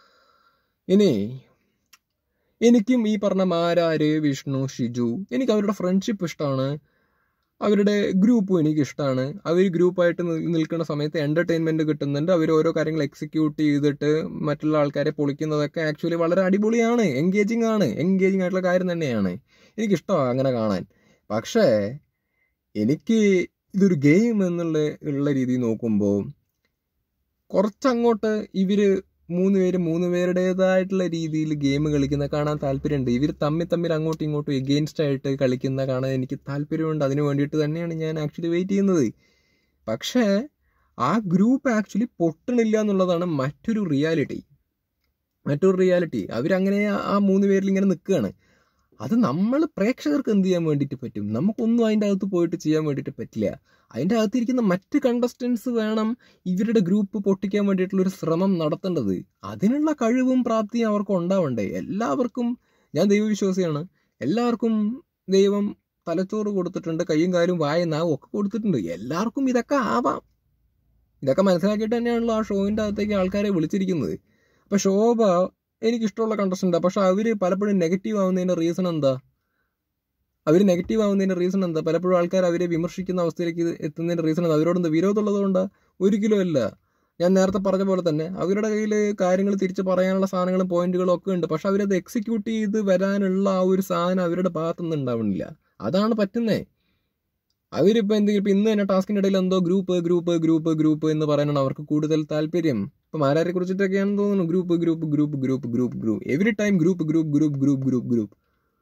ഇനി എനിക്കും ഈ പറഞ്ഞ മാരാര് വിഷ്ണു ഷിജു എനിക്ക് അവരുടെ ഫ്രണ്ട്ഷിപ്പ് ഇഷ്ടമാണ് അവരുടെ ഗ്രൂപ്പും എനിക്ക് ഇഷ്ടമാണ് അവർ ഗ്രൂപ്പായിട്ട് നിൽക്കുന്ന സമയത്ത് എൻ്റർടൈൻമെൻറ്റ് കിട്ടുന്നുണ്ട് അവർ ഓരോ കാര്യങ്ങൾ എക്സിക്യൂട്ട് ചെയ്തിട്ട് മറ്റുള്ള ആൾക്കാരെ പൊളിക്കുന്നതൊക്കെ ആക്ച്വലി വളരെ അടിപൊളിയാണ് എൻഗേജിങ് ആണ് എൻഗേജിങ് ആയിട്ടുള്ള കാര്യം തന്നെയാണ് എനിക്കിഷ്ടമാണ് അങ്ങനെ കാണാൻ പക്ഷേ എനിക്ക് ഇതൊരു ഗെയിം എന്നുള്ള ഉള്ള രീതിയിൽ നോക്കുമ്പോൾ കുറച്ചങ്ങോട്ട് ഇവർ മൂന്ന് പേര് മൂന്ന് പേരുടേതായിട്ടുള്ള രീതിയിൽ ഗെയിം കളിക്കുന്ന കാണാൻ താല്പര്യമുണ്ട് ഇവർ തമ്മിൽ തമ്മിൽ അങ്ങോട്ടും ഇങ്ങോട്ടും എഗെയിൻസ്റ്റ് ആയിട്ട് കളിക്കുന്ന കാണാൻ എനിക്ക് താല്പര്യമുണ്ട് അതിന് വേണ്ടിയിട്ട് തന്നെയാണ് ഞാൻ ആക്ച്വലി വെയിറ്റ് ചെയ്യുന്നത് പക്ഷേ ആ ഗ്രൂപ്പ് ആക്ച്വലി പൊട്ടണില്ല എന്നുള്ളതാണ് മറ്റൊരു റിയാലിറ്റി മറ്റൊരു റിയാലിറ്റി അവരങ്ങനെ ആ- ആ മൂന്ന് പേരിൽ ഇങ്ങനെ നിൽക്കുകയാണ് അത് നമ്മൾ പ്രേക്ഷകർക്ക് എന്ത് ചെയ്യാൻ വേണ്ടിയിട്ട് പറ്റും നമുക്കൊന്നും അതിൻ്റെ അകത്ത് പോയിട്ട് ചെയ്യാൻ വേണ്ടിയിട്ട് പറ്റില്ല അതിൻ്റെ അകത്തിരിക്കുന്ന മറ്റ് കണ്ടസ്റ്റൻസ് വേണം ഇവരുടെ ഗ്രൂപ്പ് പൊട്ടിക്കാൻ വേണ്ടിയിട്ടുള്ള ഒരു ശ്രമം നടത്തേണ്ടത് അതിനുള്ള കഴിവും പ്രാപ്തിയും അവർക്ക് ഉണ്ടാവണ്ടേ എല്ലാവർക്കും ഞാൻ ദൈവവിശ്വാസിയാണ് എല്ലാവർക്കും ദൈവം തലച്ചോറ് കൊടുത്തിട്ടുണ്ട് കയ്യും കാലും വായ നാവും ഒക്കെ കൊടുത്തിട്ടുണ്ട് എല്ലാവർക്കും ഇതൊക്കെ ആവാം ഇതൊക്കെ മനസ്സിലാക്കിയിട്ട് തന്നെയാണല്ലോ ആ ഷോയിൻ്റെ അകത്തേക്ക് ആൾക്കാരെ വിളിച്ചിരിക്കുന്നത് അപ്പൊ ശോഭ എനിക്കിഷ്ടമുള്ള കണ്ടസ്റ്റൻ്റാ പക്ഷെ അവര് പലപ്പോഴും നെഗറ്റീവ് ആവുന്നതിന്റെ റീസൺ എന്താ അവർ നെഗറ്റീവ് ആവുന്നതിന്റെ റീസൺ എന്താ പലപ്പോഴും ആൾക്കാർ അവരെ വിമർശിക്കുന്ന അവസ്ഥയിലേക്ക് ഇത് എത്തുന്നതിന്റെ റീസൺ എന്താ അവരോട് എന്താ വിരോധമുള്ളത് കൊണ്ടാ ഒരിക്കലും അല്ല ഞാൻ നേരത്തെ പറഞ്ഞ പോലെ തന്നെ അവരുടെ കയ്യിൽ കാര്യങ്ങൾ തിരിച്ച് പറയാനുള്ള സാധനങ്ങളും പോയിന്റുകളും ഒക്കെ ഉണ്ട് പക്ഷെ അവരത് എക്സിക്യൂട്ട് ചെയ്ത് വരാനുള്ള ആ ഒരു സാധനം അവരുടെ ഭാഗത്തുനിന്ന് ഉണ്ടാവുന്നില്ല അതാണ് പറ്റുന്നേ അവരിപ്പോൾ എന്തെങ്കിലും ഇപ്പം ഇന്ന് തന്നെ ടാസ്കിൻ്റെ ഇടയിൽ എന്തോ ഗ്രൂപ്പ് ഗ്രൂപ്പ് ഗ്രൂപ്പ് ഗ്രൂപ്പ് എന്ന് പറയാനാണ് അവർക്ക് കൂടുതൽ താല്പര്യം ഇപ്പം ആരാരെ കുറിച്ചിട്ടൊക്കെയാണെന്ന് തോന്നുന്നു group group group group group group every time group group group group group group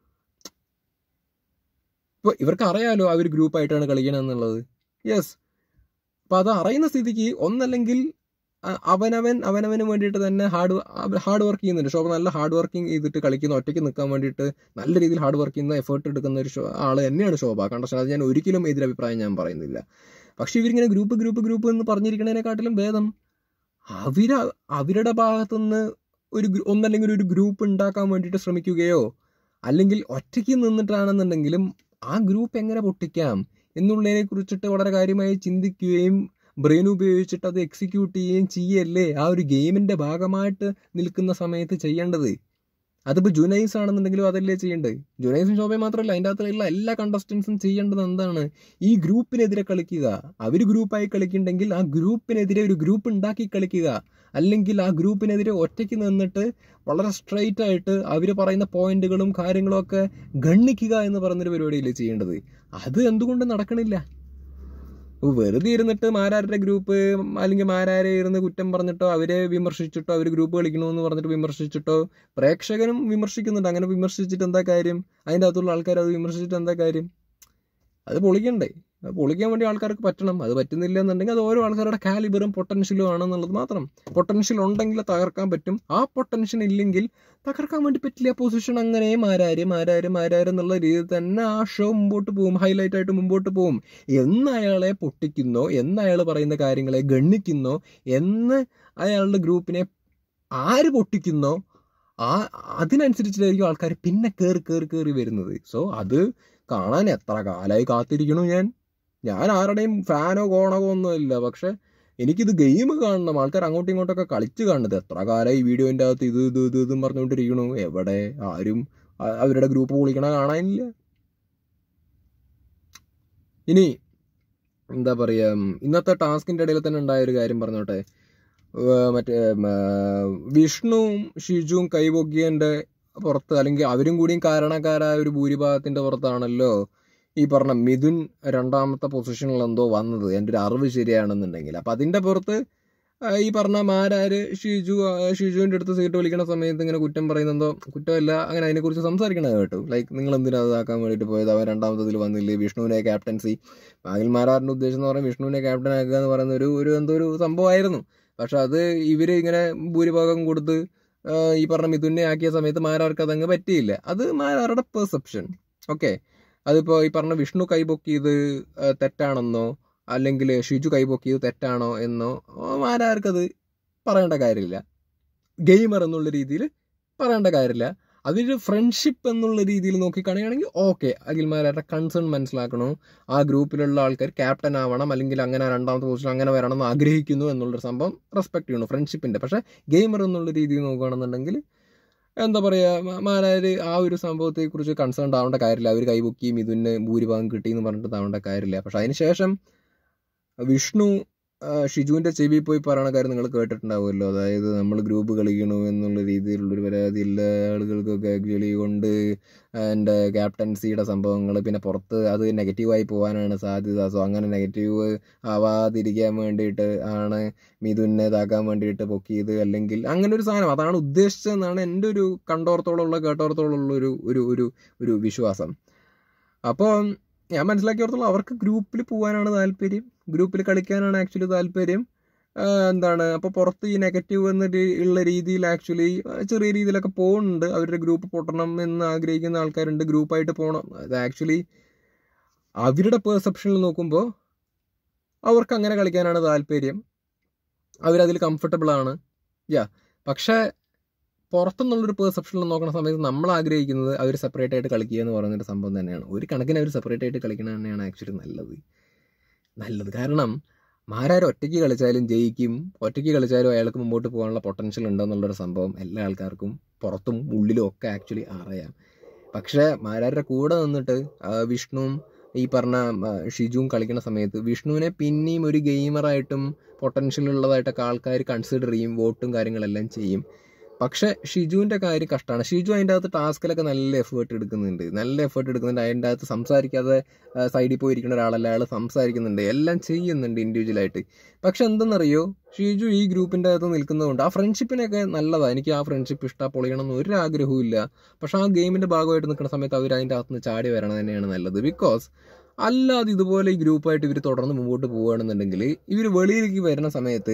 ഇപ്പോൾ ഇവർക്ക് അറിയാലോ അവർ ഗ്രൂപ്പായിട്ടാണ് കളിക്കണമെന്നുള്ളത് യെസ് അപ്പം അത് അറിയുന്ന സ്ഥിതിക്ക് ഒന്നല്ലെങ്കിൽ അ- അവനവൻ അവനവന് വേണ്ടിയിട്ട് തന്നെ ഹാർഡ് ഹാർഡ് വർക്ക് ചെയ്യുന്നുണ്ട് ശോഭ നല്ല ഹാർഡ് വർക്കിംഗ് ചെയ്തിട്ട് കളിക്കുന്ന ഒറ്റയ്ക്ക് നിൽക്കാൻ വേണ്ടിയിട്ട് നല്ല രീതിയിൽ ഹാർഡ് വർക്ക് ചെയ്യുന്ന എഫേർട്ട് എടുക്കുന്ന ഒരു ഷോ- ആള് തന്നെയാണ് ശോഭ കണ്ടോ അത് ഞാൻ ഒരിക്കലും എതിരഭിപ്രായം ഞാൻ പറയുന്നില്ല പക്ഷെ ഇവരിങ്ങനെ ഗ്രൂപ്പ് ഗ്രൂപ്പ് ഗ്രൂപ്പ് എന്ന് പറഞ്ഞിരിക്കുന്നതിനെക്കാട്ടിലും ഭേദം അവര് അവരുടെ ഭാഗത്തുനിന്ന് ഒരു ഗ്രൂ- ഒന്നല്ലെങ്കിൽ ഒരു ഗ്രൂപ്പ് ഉണ്ടാക്കാൻ വേണ്ടിയിട്ട് ശ്രമിക്കുകയോ അല്ലെങ്കിൽ ഒറ്റയ്ക്ക് നിന്നിട്ടാണെന്നുണ്ടെങ്കിലും ആ ഗ്രൂപ്പ് എങ്ങനെ പൊട്ടിക്കാം എന്നുള്ളതിനെ കുറിച്ചിട്ട് വളരെ കാര്യമായി ചിന്തിക്കുകയും ബ്രെയിൻ ഉപയോഗിച്ചിട്ട് അത് എക്സിക്യൂട്ട് ചെയ്യുകയും ചെയ്യല്ലേ ആ ഒരു ഗെയിമിന്റെ ഭാഗമായിട്ട് നിൽക്കുന്ന സമയത്ത് ചെയ്യേണ്ടത് അതിപ്പോൾ ജുനൈസ് ആണെന്നുണ്ടെങ്കിലും അതല്ലേ ചെയ്യേണ്ടത് ജുനൈസും ശോഭയും മാത്രമല്ല അതിൻ്റെ അകത്തുള്ള എല്ലാ കണ്ടസ്റ്റൻസും ചെയ്യേണ്ടത് എന്താണ് ഈ ഗ്രൂപ്പിനെതിരെ കളിക്കുക അവർ ഗ്രൂപ്പായി കളിക്കുന്നുണ്ടെങ്കിൽ ആ ഗ്രൂപ്പിനെതിരെ ഒരു ഗ്രൂപ്പ് ഉണ്ടാക്കി കളിക്കുക അല്ലെങ്കിൽ ആ ഗ്രൂപ്പിനെതിരെ ഒറ്റയ്ക്ക് നിന്നിട്ട് വളരെ സ്ട്രൈറ്റ് ആയിട്ട് അവർ പറയുന്ന പോയിന്റുകളും കാര്യങ്ങളും ഒക്കെ ഗണ്ണിക്കുക എന്ന് പറയുന്നൊരു പരിപാടിയില്ലേ ചെയ്യേണ്ടത് അത് എന്തുകൊണ്ട് നടക്കണില്ല അപ്പോൾ വെറുതെ ഇരുന്നിട്ട് മാരാരുടെ ഗ്രൂപ്പ് അല്ലെങ്കിൽ മാരാരെ ഇരുന്ന് കുറ്റം പറഞ്ഞിട്ടോ അവരെ വിമർശിച്ചിട്ടോ അവർ ഗ്രൂപ്പ് കളിക്കണമെന്ന് പറഞ്ഞിട്ട് വിമർശിച്ചിട്ടോ പ്രേക്ഷകനും വിമർശിക്കുന്നുണ്ട് അങ്ങനെ വിമർശിച്ചിട്ട് എന്താ കാര്യം അതിൻ്റെ അകത്തുള്ള ആൾക്കാർ അത് വിമർശിച്ചിട്ട് എന്താ കാര്യം അത് പൊളിക്കണ്ടേ അത് പൊളിക്കാൻ വേണ്ടി ആൾക്കാർക്ക് പറ്റണം അത് പറ്റുന്നില്ല എന്നുണ്ടെങ്കിൽ അത് ഓരോ ആൾക്കാരുടെ കാലിബറും പൊട്ടൻഷ്യലും ആണെന്നുള്ളത് മാത്രം പൊട്ടൻഷ്യൽ ഉണ്ടെങ്കിൽ തകർക്കാൻ പറ്റും ആ പൊട്ടൻഷ്യൽ ഇല്ലെങ്കിൽ തകർക്കാൻ വേണ്ടി പറ്റില്ല പൊസിഷൻ അങ്ങനെ മാരാര് മാരാര് മാരാര് എന്നുള്ള രീതിയിൽ തന്നെ ആ ഷോ മുമ്പോട്ട് പോകും ഹൈലൈറ്റ് ആയിട്ട് മുമ്പോട്ട് പോകും എന്ന് അയാളെ പൊട്ടിക്കുന്നോ എന്ന് അയാൾ പറയുന്ന കാര്യങ്ങളെ ഗണ്ണിക്കുന്നോ എന്ന് അയാളുടെ ഗ്രൂപ്പിനെ ആര് പൊട്ടിക്കുന്നോ ആ അതിനനുസരിച്ചിട്ടായിരിക്കും ആൾക്കാർ പിന്നെ കയറി കയറി കയറി വരുന്നത് സോ അത് കാണാൻ എത്ര കാലമായി കാത്തിരിക്കണു ഞാൻ ഞാൻ ആരുടെയും ഫാനോ കോണകോ ഒന്നും ഇല്ല പക്ഷെ എനിക്കിത് ഗെയിം കാണണം ആൾക്കാർ അങ്ങോട്ടും ഇങ്ങോട്ടൊക്കെ കളിച്ച് കാണുന്നത് എത്ര കാലമായി വീഡിയോൻ്റെ അകത്ത് ഇത് ഇത് ഇത് ഇതും പറഞ്ഞുകൊണ്ടിരിക്കണു എവിടെ ആരും അ- അവരുടെ ഗ്രൂപ്പ് പൊളിക്കണ കാണാനില്ല ഇനി എന്താ പറയുക ഇന്നത്തെ ടാസ്കിൻ്റെ ഇടയിൽ തന്നെ ഉണ്ടായ ഒരു കാര്യം പറഞ്ഞോട്ടെ ഏർ മറ്റേ ഉം, ഏർ വിഷ്ണുവും ഷിജുവും കൈപൊക്കിയൻ്റെ പുറത്ത് അല്ലെങ്കിൽ അവരും കൂടിയും കാരണക്കാരായ ഒരു ഭൂരിഭാഗത്തിന്റെ പുറത്താണല്ലോ ഈ പറഞ്ഞ മിഥുൻ രണ്ടാമത്തെ പൊസിഷനിൽ എന്തോ വന്നത് എൻ്റെ ഒരു അറിവ് ശരിയാണെന്നുണ്ടെങ്കിൽ അപ്പം അതിൻ്റെ പുറത്ത് ആ, ഈ പറഞ്ഞ മാരാര് ഷിജു ആ, ഷിജുവിൻ്റെ അടുത്ത് സീറ്റ് വിളിക്കുന്ന സമയത്ത് ഇങ്ങനെ കുറ്റം പറയുന്നെന്തോ കുറ്റമല്ല അങ്ങനെ അതിനെക്കുറിച്ച് സംസാരിക്കണത് കേട്ടു ലൈക്ക് നിങ്ങൾ എന്തിനാ അതാക്കാൻ വേണ്ടിയിട്ട് പോയത് അവൻ രണ്ടാമത്തതിൽ വന്നില്ലേ വിഷ്ണുവിനെ ക്യാപ്റ്റൻസി അഖിൽ മാരാറിൻ്റെ ഉദ്ദേശം എന്ന് പറയുന്നത് വിഷ്ണുവിനെ ക്യാപ്റ്റൻ ആക്കുക എന്ന് പറയുന്ന ഒരു ഒരു എന്തോ ഒരു സംഭവമായിരുന്നു പക്ഷെ അത് ഇവർ ഇങ്ങനെ ഭൂരിഭാഗം കൊടുത്ത് ആ, ഈ പറഞ്ഞ മിഥുനെ ആക്കിയ സമയത്ത് മാരാർക്ക് അതങ്ങ് പറ്റിയില്ല അത് മാരാറുടെ പെർസെപ്ഷൻ ഓക്കെ അതിപ്പോൾ ഈ പറഞ്ഞ വിഷ്ണു കൈപൊക്കിയത് ആ, തെറ്റാണെന്നോ അല്ലെങ്കിൽ ഷിജു കൈപൊക്കിയത് തെറ്റാണോ എന്നോ മാരാർക്കത് പറയേണ്ട കാര്യമില്ല ഗെയിമർ എന്നുള്ള രീതിയിൽ പറയേണ്ട കാര്യമില്ല അതൊരു ഫ്രണ്ട്ഷിപ്പ് എന്നുള്ള രീതിയിൽ നോക്കിക്കാണുകയാണെങ്കിൽ ഓക്കെ അഖിൽമാരുടെ കൺസേൺ മനസ്സിലാക്കണോ ആ ഗ്രൂപ്പിലുള്ള ആൾക്കാർ ക്യാപ്റ്റൻ ആവണം അല്ലെങ്കിൽ അങ്ങനെ രണ്ടാമത്തെ പൊസിഷൻ അങ്ങനെ വരണം എന്ന് ആഗ്രഹിക്കുന്നു എന്നുള്ളൊരു സംഭവം റെസ്പെക്ട് ചെയ്യണം ഫ്രണ്ട്ഷിപ്പിൻ്റെ പക്ഷേ ഗെയിമർ എന്നുള്ള രീതിയിൽ നോക്കുകയാണെന്നുണ്ടെങ്കിൽ എന്താ പറയുക മാരാര് ആ ഒരു സംഭവത്തെക്കുറിച്ച് കൺസേൺ ആവേണ്ട കാര്യമില്ല അവർ കൈപൊക്കി മിഥുന് ഭൂരിഭാഗം കിട്ടി എന്ന് പറഞ്ഞിട്ട് ആവേണ്ട കാര്യമില്ല പക്ഷെ അതിന് ശേഷം വിഷ്ണു ആ, ഷിജുവിന്റെ ചെവി പോയി പറയണ കാര്യം നിങ്ങൾ കേട്ടിട്ടുണ്ടാവുമല്ലോ അതായത് നമ്മൾ ഗ്രൂപ്പ് കളിക്കണു എന്നുള്ള രീതിയിലുള്ളൊരു പരാതി എല്ലാ ആളുകൾക്കൊക്കെ ആക്ച്വലി കൊണ്ട് എൻ്റെ ക്യാപ്റ്റൻസിയുടെ സംഭവങ്ങൾ പിന്നെ പുറത്ത് അത് നെഗറ്റീവായി പോകാനാണ് സാധ്യത സോ അങ്ങനെ നെഗറ്റീവ് ആവാതിരിക്കാൻ വേണ്ടിയിട്ട് ആണ് മിഥുനെ ഇതാക്കാൻ വേണ്ടിയിട്ട് പൊക്കിയത് അല്ലെങ്കിൽ അങ്ങനെ ഒരു സാധനം അതാണ് ഉദ്ദേശിച്ചതെന്നാണ് എൻ്റെ ഒരു കണ്ടോർത്തോളമുള്ള കേട്ടോർത്തോളമുള്ള ഒരു ഒരു ഒരു ഒരു വിശ്വാസം അപ്പോൾ ഞാൻ മനസ്സിലാക്കിയോർത്തോളം അവർക്ക് ഗ്രൂപ്പിൽ പോകാനാണ് താല്പര്യം ഗ്രൂപ്പിൽ കളിക്കാനാണ് ആക്ച്വലി താല്പര്യം ആഹ് എന്താണ് അപ്പോൾ പുറത്ത് ഈ നെഗറ്റീവ് എന്ന രീ- ഉള്ള രീതിയിൽ ആക്ച്വലി ചെറിയ രീതിയിലൊക്കെ പോകുന്നുണ്ട് അവരുടെ ഗ്രൂപ്പ് പൊട്ടണം എന്ന് ആഗ്രഹിക്കുന്ന ആൾക്കാരുണ്ട് ഗ്രൂപ്പായിട്ട് പോകണം അത് ആക്ച്വലി അവരുടെ പെർസെപ്ഷനിൽ നോക്കുമ്പോൾ അവർക്ക് അങ്ങനെ കളിക്കാനാണ് താല്പര്യം അവരതിൽ കംഫർട്ടബിൾ ആണ് യാ പക്ഷേ പുറത്തുനിന്നുള്ളൊരു പെർസെപ്ഷനിൽ നോക്കുന്ന സമയത്ത് നമ്മൾ ആഗ്രഹിക്കുന്നത് അവർ സെപ്പറേറ്റ് ആയിട്ട് കളിക്കുക എന്ന് പറയുന്നൊരു സംഭവം തന്നെയാണ് ഒരു കണക്കിന് അവർ സെപ്പറേറ്റ് ആയിട്ട് കളിക്കുന്നത് തന്നെയാണ് ആക്ച്വലി നല്ലത് നല്ലത് കാരണം മാരാർ ഒറ്റയ്ക്ക് കളിച്ചാലും ജയിക്കും ഒറ്റയ്ക്ക് കളിച്ചാലും അയാൾക്ക് മുമ്പോട്ട് പോകാനുള്ള പൊട്ടൻഷ്യൽ ഉണ്ടെന്നുള്ളൊരു സംഭവം എല്ലാ ആൾക്കാർക്കും പുറത്തും ഉള്ളിലും ഒക്കെ ആക്ച്വലി അറിയാം പക്ഷേ മാരാരുടെ കൂടെ നിന്നിട്ട് ആ, വിഷ്ണുവും ഈ പറഞ്ഞ ആ, ഷിജുവും കളിക്കുന്ന സമയത്ത് വിഷ്ണുവിനെ പിന്നെയും ഒരു ഗെയിമറായിട്ടും പൊട്ടൻഷ്യൽ ഉള്ളതായിട്ടൊക്കെ ആൾക്കാർ കൺസിഡർ ചെയ്യും വോട്ടും കാര്യങ്ങളെല്ലാം ചെയ്യും പക്ഷേ ഷിജുവിൻ്റെ കാര്യം കഷ്ടമാണ് ഷിജു അതിൻ്റെ അകത്ത് ടാസ്കിലൊക്കെ നല്ല എഫേർട്ട് എടുക്കുന്നുണ്ട് നല്ല എഫേർട്ട് എടുക്കുന്നുണ്ട് അതിൻ്റെ അകത്ത് സംസാരിക്കാതെ സൈഡിൽ പോയി ഇരിക്കുന്ന ഒരാളല്ല അയാൾ സംസാരിക്കുന്നുണ്ട് എല്ലാം ചെയ്യുന്നുണ്ട് ഇൻഡിവിജ്വലായിട്ട് പക്ഷെ എന്തെന്നറിയോ ഷിജു ഈ ഗ്രൂപ്പിൻ്റെ അകത്ത് നിൽക്കുന്നതുകൊണ്ട് ആ ഫ്രണ്ട്ഷിപ്പിനൊക്കെ നല്ലതാണ് എനിക്ക് ആ ഫ്രണ്ട്ഷിപ്പ് ഇഷ്ടം പൊളിയണം എന്ന് ഒരു ആഗ്രഹവും ഇല്ല പക്ഷെ ആ ഗെയിമിൻ്റെ ഭാഗമായിട്ട് നിൽക്കുന്ന സമയത്ത് അവർ അതിൻ്റെ അകത്ത് നിന്ന് ചാടി വരണം തന്നെയാണ് നല്ലത് ബിക്കോസ് അല്ലാതെ ഇതുപോലെ ഈ ഗ്രൂപ്പായിട്ട് ഇവർ തുടർന്ന് മുമ്പോട്ട് പോവുകയാണെന്നുണ്ടെങ്കിൽ ഇവർ വെളിയിലേക്ക് വരുന്ന സമയത്ത്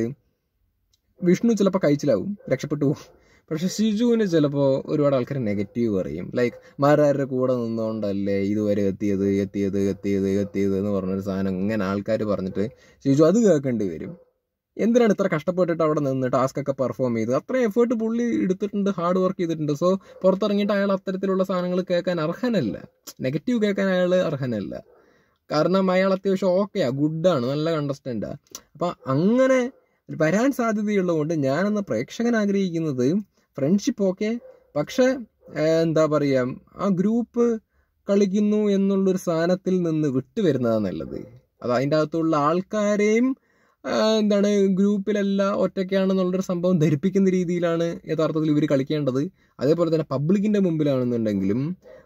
വിഷ്ണു ചിലപ്പോൾ കഴിച്ചിലാവും രക്ഷപ്പെട്ടു പോകും പക്ഷെ ഷിജുവിന് ചിലപ്പോൾ ഒരുപാട് ആൾക്കാർ നെഗറ്റീവ് പറയും ലൈക്ക് മാരാരുടെ കൂടെ നിന്നുകൊണ്ടല്ലേ ഇതുവരെ എത്തിയത് എത്തിയത് എത്തിയത് എത്തിയത് എന്ന് പറഞ്ഞൊരു സാധനം ഇങ്ങനെ ആൾക്കാർ പറഞ്ഞിട്ട് ഷിജു അത് കേൾക്കേണ്ടി വരും എന്തിനാണ് ഇത്ര കഷ്ടപ്പെട്ടിട്ട് അവിടെ നിന്ന് ടാസ്ക് ഒക്കെ പെർഫോം ചെയ്ത് അത്രയും എഫേർട്ട് പുള്ളി എടുത്തിട്ടുണ്ട് ഹാർഡ് വർക്ക് ചെയ്തിട്ടുണ്ട് സോ പുറത്തിറങ്ങിയിട്ട് അയാൾ അത്തരത്തിലുള്ള സാധനങ്ങൾ കേൾക്കാൻ അർഹനല്ല നെഗറ്റീവ് കേൾക്കാൻ അയാൾ അർഹനല്ല കാരണം അയാൾ അത്യാവശ്യം ഓക്കെയാ ഗുഡാണ് നല്ല കണ്ടസ്റ്റൻ്റാ അപ്പം അങ്ങനെ വരാൻ സാധ്യതയുള്ളതുകൊണ്ട് ഞാനെന്ന പ്രേക്ഷകൻ ആഗ്രഹിക്കുന്നത് ഫ്രണ്ട്ഷിപ്പ് ഓക്കെ പക്ഷെ ഏഹ്, എന്താ പറയുക ആ ഗ്രൂപ്പ് കളിക്കുന്നു എന്നുള്ളൊരു സാധനത്തിൽ നിന്ന് വിട്ടുവരുന്നതാണ് നല്ലത് അത് അതിൻ്റെ അകത്തുള്ള ആൾക്കാരെയും ആഹ്, എന്താണ് ഗ്രൂപ്പിലല്ല ഒറ്റയ്ക്കാണെന്നുള്ളൊരു സംഭവം ധരിപ്പിക്കുന്ന രീതിയിലാണ് യഥാർത്ഥത്തിൽ ഇവർ കളിക്കേണ്ടത് അതേപോലെ തന്നെ പബ്ലിക്കിൻ്റെ മുമ്പിലാണെന്നുണ്ടെങ്കിലും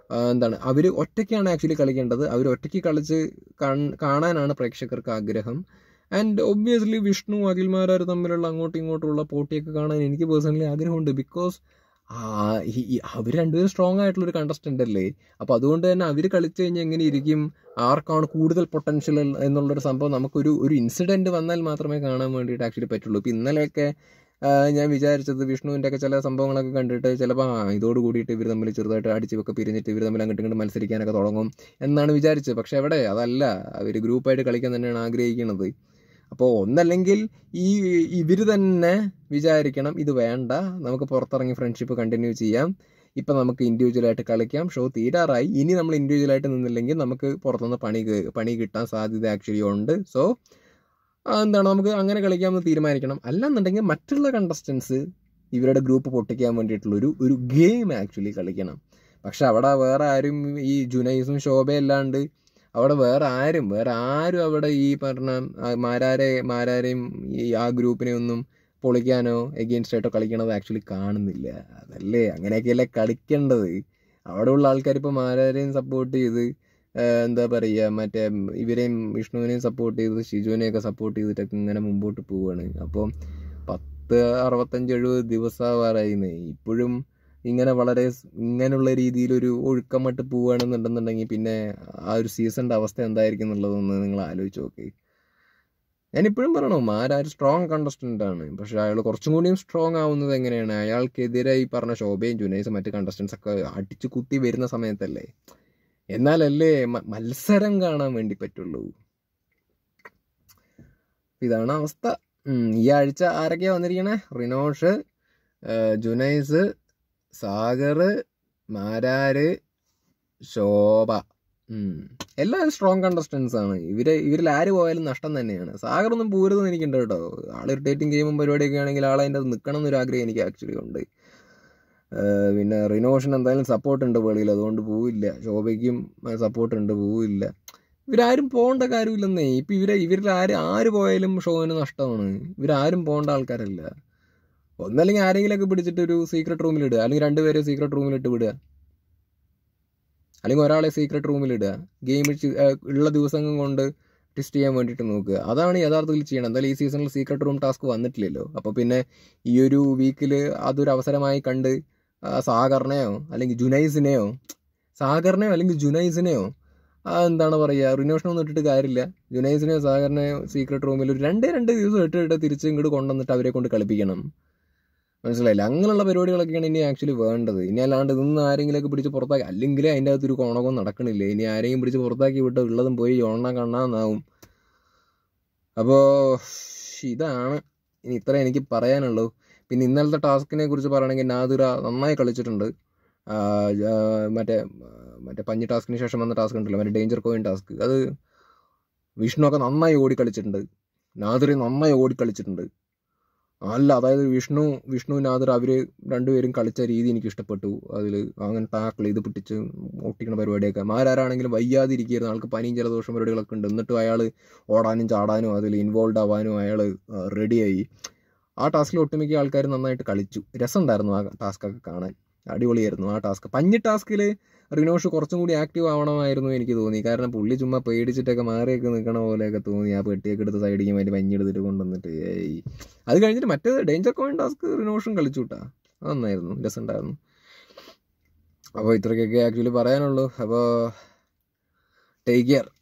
ആ, എന്താണ് അവർ ഒറ്റയ്ക്കാണ് ആക്ച്വലി കളിക്കേണ്ടത് അവർ ഒറ്റയ്ക്ക് കളിച്ച് കാൺ- കാണാനാണ് പ്രേക്ഷകർക്ക് ആഗ്രഹം ആൻഡ് ഒബ്വിയസ്ലി വിഷ്ണു അഖിൽമാരാർ തമ്മിലുള്ള അങ്ങോട്ടും ഇങ്ങോട്ടുള്ള പോട്ടിയൊക്കെ കാണാൻ എനിക്ക് പേഴ്സണലി ആഗ്രഹമുണ്ട് ബിക്കോസ് അവർ രണ്ടുപേരും സ്ട്രോങ് ആയിട്ടുള്ളൊരു കണ്ടസ്റ്റൻ്റ് അല്ലേ അപ്പോൾ അതുകൊണ്ട് തന്നെ അവർ കളിച്ചു കഴിഞ്ഞാൽ എങ്ങനെ ഇരിക്കും ആർക്കാണ് കൂടുതൽ പൊട്ടൻഷ്യൽ എന്നുള്ളൊരു സംഭവം നമുക്കൊരു ഒരു ഇൻസിഡൻറ്റ് വന്നാൽ മാത്രമേ കാണാൻ വേണ്ടിയിട്ട് ആക്ച്വലി പറ്റുള്ളൂ ഇപ്പോൾ ഇന്നലെയൊക്കെ ആ, ഞാൻ വിചാരിച്ചത് വിഷ്ണുവിൻ്റെ ഒക്കെ ചില സംഭവങ്ങളൊക്കെ കണ്ടിട്ട് ചിലപ്പോൾ ആ ഇതോട് കൂടിയിട്ട് ഇവർ തമ്മിൽ ചെറുതായിട്ട് അടിച്ചൊക്കെ പിരിഞ്ഞിട്ട് ഇവർ തമ്മിൽ അങ്ങോട്ട് ഇങ്ങോട്ട് മത്സരിക്കാനൊക്കെ തുടങ്ങും എന്നാണ് വിചാരിച്ചത് പക്ഷെ എവിടെ അതല്ല അവർ ഗ്രൂപ്പായിട്ട് കളിക്കാൻ തന്നെയാണ് ആഗ്രഹിക്കുന്നത് അപ്പോൾ ഒന്നല്ലെങ്കിൽ ഈ ഇവർ തന്നെ വിചാരിക്കണം ഇത് വേണ്ട നമുക്ക് പുറത്തിറങ്ങി ഫ്രണ്ട്ഷിപ്പ് കണ്ടിന്യൂ ചെയ്യാം ഇപ്പം നമുക്ക് ഇൻഡിവിജ്വലായിട്ട് കളിക്കാം ഷോ തീരാറായി ഇനി നമ്മൾ ഇൻഡിവിജ്വലായിട്ട് നിന്നില്ലെങ്കിൽ നമുക്ക് പുറത്തുനിന്ന് പണി കേ- പണി കിട്ടാൻ സാധ്യത ആക്ച്വലി ഉണ്ട് സോ എന്താണ് നമുക്ക് അങ്ങനെ കളിക്കാമെന്ന് തീരുമാനിക്കണം അല്ലാന്നുണ്ടെങ്കിൽ മറ്റുള്ള കണ്ടസ്റ്റൻസ് ഇവരുടെ ഗ്രൂപ്പ് പൊട്ടിക്കാൻ വേണ്ടിയിട്ടുള്ള ഒരു ഒരു ഗെയിം ആക്ച്വലി കളിക്കണം പക്ഷെ അവിടെ വേറെ ആരും ഈ ജുനൈസും ശോഭയല്ലാണ്ട് അവിടെ വേറെ ആരും വേറെ ആരും അവിടെ ഈ പറഞ്ഞ ആ മാരാരെ മാരാരെയും ഈ ആ ഗ്രൂപ്പിനെ ഒന്നും പൊളിക്കാനോ എഗെയിൻസ്റ്റ് ആയിട്ടോ കളിക്കണത് ആക്ച്വലി കാണുന്നില്ല അതല്ലേ അങ്ങനെയൊക്കെയല്ലേ കളിക്കേണ്ടത് അവിടെയുള്ള ആൾക്കാർ ഇപ്പോൾ മാരാരെയും സപ്പോർട്ട് ചെയ്ത് ആ, എന്താ പറയുക മറ്റേ ഇവരെയും വിഷ്ണുവിനെയും സപ്പോർട്ട് ചെയ്ത് ഷിജുവിനെയൊക്കെ സപ്പോർട്ട് ചെയ്തിട്ടൊക്കെ ഇങ്ങനെ മുമ്പോട്ട് പോവുകയാണ് അപ്പോൾ പത്ത് അറുപത്തഞ്ച് എഴുപത് ദിവസമാവാറായിന്നേ ഇപ്പോഴും ഇങ്ങനെ വളരെ സ് ഇങ്ങനെയുള്ള രീതിയിലൊരു ഒഴുക്കമട്ട് പോവുകയാണെന്നുണ്ടെന്നുണ്ടെങ്കിൽ പിന്നെ ആ ഒരു സീസണിൻ്റെ അവസ്ഥ എന്തായിരിക്കും എന്നുള്ളതൊന്ന് നിങ്ങൾ ആലോചിച്ച് നോക്ക് ഞാനിപ്പോഴും പറയണോ മാരാർ സ്ട്രോങ് കണ്ടസ്റ്റൻ്റ് ആണ് പക്ഷെ അയാൾ കുറച്ചും കൂടിയും സ്ട്രോങ് ആവുന്നത് എങ്ങനെയാണ് അയാൾക്കെതിരെ ഈ പറഞ്ഞ ശോഭയും ജുനൈസും മറ്റ് കണ്ടസ്റ്റൻസ് ഒക്കെ അടിച്ചു കുത്തി വരുന്ന സമയത്തല്ലേ എന്നാലല്ലേ മ- മത്സരം കാണാൻ വേണ്ടി പറ്റുള്ളൂ ഇതാണ് അവസ്ഥ ഉം, ഈ ആഴ്ച ആരൊക്കെയാ വന്നിരിക്കണേ റിനോഷ് ആ, ജുനൈസ് സാഗർ മാരാര് ശോഭ ഉം. എല്ലാവരും സ്ട്രോങ് കണ്ടസ്റ്റൻസ് ആണ് ഇവര് ഇവരിൽ ആര് പോയാലും നഷ്ടം തന്നെയാണ് സാഗറൊന്നും പോരുതെന്ന് എനിക്കുണ്ട് കേട്ടോ ആൾ ഇറിറ്റേറ്റിംഗ് ഗെയിമും പരിപാടിയൊക്കെ ആണെങ്കിൽ ആൾ അതിൻ്റെ അത് നിൽക്കണം എന്നൊരു ആഗ്രഹം എനിക്ക് ആക്ച്വലി ഉണ്ട് ആ, പിന്നെ റിനോഷന് എന്തായാലും സപ്പോർട്ട് ഉണ്ട് വെളിയിൽ അതുകൊണ്ട് പോവില്ല ശോഭയ്ക്കും സപ്പോർട്ട് ഉണ്ട് പോവില്ല ഇവരാരും പോകേണ്ട കാര്യമില്ലെന്നേ ഇപ്പം ഇവരെ ഇവരിൽ ആര് ആര് പോയാലും ഷോവിന് നഷ്ടമാണ് ഇവരാരും പോകേണ്ട ആൾക്കാരല്ല ഒന്നല്ലെങ്കിൽ ആരെങ്കിലുമൊക്കെ പിടിച്ചിട്ട് ഒരു സീക്രട്ട് റൂമിൽ ഇടുക അല്ലെങ്കിൽ രണ്ടുപേരെ സീക്രട്ട് റൂമിൽ ഇട്ട് വിടുക അല്ലെങ്കിൽ ഒരാളെ സീക്രട്ട് റൂമിൽ ഇടുക ഗെയിം ഉള്ള ദിവസങ്ങൾ കൊണ്ട് ടെസ്റ്റ് ചെയ്യാൻ വേണ്ടിയിട്ട് നോക്കുക അതാണ് യഥാർത്ഥത്തിൽ ചെയ്യണം എന്തായാലും ഈ സീസണിൽ സീക്രട്ട് റൂം ടാസ്ക് വന്നിട്ടില്ലല്ലോ അപ്പോൾ പിന്നെ ഈ ഒരു വീക്കിൽ അതൊരു അവസരമായി കണ്ട് ആ, സാഗറിനെയോ അല്ലെങ്കിൽ ജുനൈസിനെയോ സാഗറിനെയോ അല്ലെങ്കിൽ ജുനൈസിനെയോ ആ, എന്താണ് പറയുക റിനോഷനൊന്നും ഇട്ടിട്ട് കാര്യമില്ല ജുനൈസിനെയോ സാഗറിനെയോ സീക്രട്ട് റൂമിൽ ഒരു രണ്ടേ രണ്ട് ദിവസം ഇട്ടിട്ട് തിരിച്ച് ഇങ്ങോട്ട് കൊണ്ടുവന്നിട്ട് അവരെ കൊണ്ട് കളിപ്പിക്കണം മനസ്സിലായില്ല അങ്ങനെയുള്ള പരിപാടികളൊക്കെയാണ് ഇനി ആക്ച്വലി വേണ്ടത് ഇനി അല്ലാണ്ട് ഇന്ന് ആരെങ്കിലുമൊക്കെ പിടിച്ച് പുറത്താക്കി അല്ലെങ്കിൽ അതിൻ്റെ അകത്തൊരു കോണകവും നടക്കണില്ല ഇനി ആരെയും പിടിച്ച് പുറത്താക്കി വിട്ട് ഉള്ളതും പോയി ഓണ കണ്ണാന്നാവും അപ്പോൾ ഇതാണ് ഇനി ഇത്ര എനിക്ക് പറയാനുള്ളൂ പിന്നെ ഇന്നലത്തെ ടാസ്കിനെ കുറിച്ച് പറയുകയാണെങ്കിൽ നാദിറ നന്നായി കളിച്ചിട്ടുണ്ട് ആ, ആ, മറ്റേ ആ, മറ്റേ പഞ്ഞി ടാസ്കിന് ശേഷം വന്ന ടാസ്ക് ഉണ്ടല്ലോ മറ്റേ ഡേഞ്ചർ കോയിൻ ടാസ്ക് അത് വിഷ്ണു ഒക്കെ നന്നായി ഓടി കളിച്ചിട്ടുണ്ട് നാദിറി നന്നായി ഓടി കളിച്ചിട്ടുണ്ട് അല്ല അതായത് വിഷ്ണു വിഷ്ണു നാദിർ അവർ രണ്ടുപേരും കളിച്ച രീതി എനിക്ക് ഇഷ്ടപ്പെട്ടു അതിൽ അങ്ങനെ ടാക്കിൾ ചെയ്ത് പിടിച്ച് ഒട്ടിക്കണ പരിപാടിയൊക്കെ മാരാരാണെങ്കിലും വയ്യാതിരിക്കുകയായിരുന്നു ആൾക്ക് പനിയും ജലദോഷം പരിപാടികളൊക്കെ ഉണ്ട് എന്നിട്ടും അയാൾ ഓടാനും ചാടാനും അതിൽ ഇൻവോൾവ് ആവാനും അയാൾ റെഡിയായി ആ ടാസ്കിൽ ഒട്ടുമിക്ക ആൾക്കാർ നന്നായിട്ട് കളിച്ചു രസമുണ്ടായിരുന്നു ആ ടാസ്കൊക്കെ കാണാൻ അടിപൊളിയായിരുന്നു ആ ടാസ്ക് പഞ്ഞി ടാസ്കിൽ റിനോഷ് കുറച്ചും കൂടി ആക്റ്റീവ് ആവണമായിരുന്നു എനിക്ക് തോന്നി കാരണം പുള്ളി ചുമ്മാ പേടിച്ചിട്ടൊക്കെ മാറിയൊക്കെ നിൽക്കണ പോലെയൊക്കെ തോന്നി ആ പെട്ടിയൊക്കെ എടുത്ത് സൈഡിലേക്ക് മാറ്റി പഞ്ഞെടുത്തിട്ട് കൊണ്ടുവന്നിട്ട് ഏയ് അത് കഴിഞ്ഞിട്ട് മറ്റേ ഡേഞ്ചർ കോയിൻ ടാസ്ക് റിനോഷും കളിച്ചു കൂട്ടാ അത് നന്നായിരുന്നു രസമുണ്ടായിരുന്നു അപ്പോൾ ഇത്രയ്ക്കൊക്കെ ആക്ച്വലി പറയാനുള്ളൂ അപ്പോൾ ടേക്ക് കെയർ